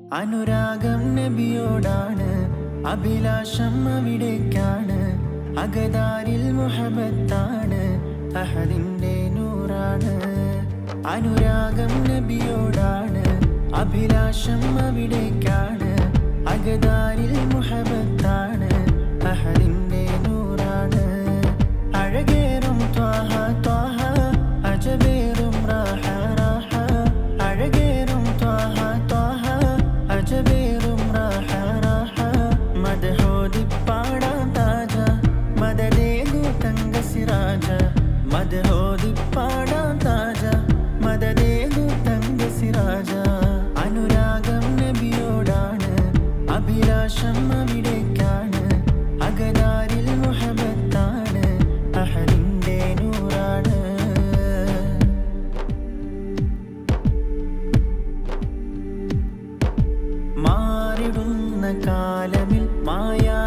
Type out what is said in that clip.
അനുരാഗം നബിയോടാണ് അഭിലാഷം അവിടേക്കാണ് അകതാരിൽ മുഹബത്താണ് അഹദിന്റെ നൂറാണ് അനുരാഗം നബിയോടാണ് അഭിലാഷം അവിടേക്കാണ് അകതാരിൽ മുഹബത്താണ് അഹദിന്റെ നൂറാണ് അഴകേറും ത്വാഹ ത്വാഹ അജബേറും റാഹ റാഹ അഴകേറും ത്വാഹ ത്വാഹ അജബേറും റാഹ റാഹ മദഹോദി പാടാം താജ മദദേഗു തങ്ക സിറാജ മദഹോദി പാടാം താജ മദദേഗു തങ്ക സിറാജ അനുരാഗം നബിയോടാണ് അഭിലാഷം അവിടേക്കാണ് അകതാരിൽ മുഹബത്താണ് അഹദിന്റെ നൂറാണ് മാറിടുന്ന കാലമിൽ മായാ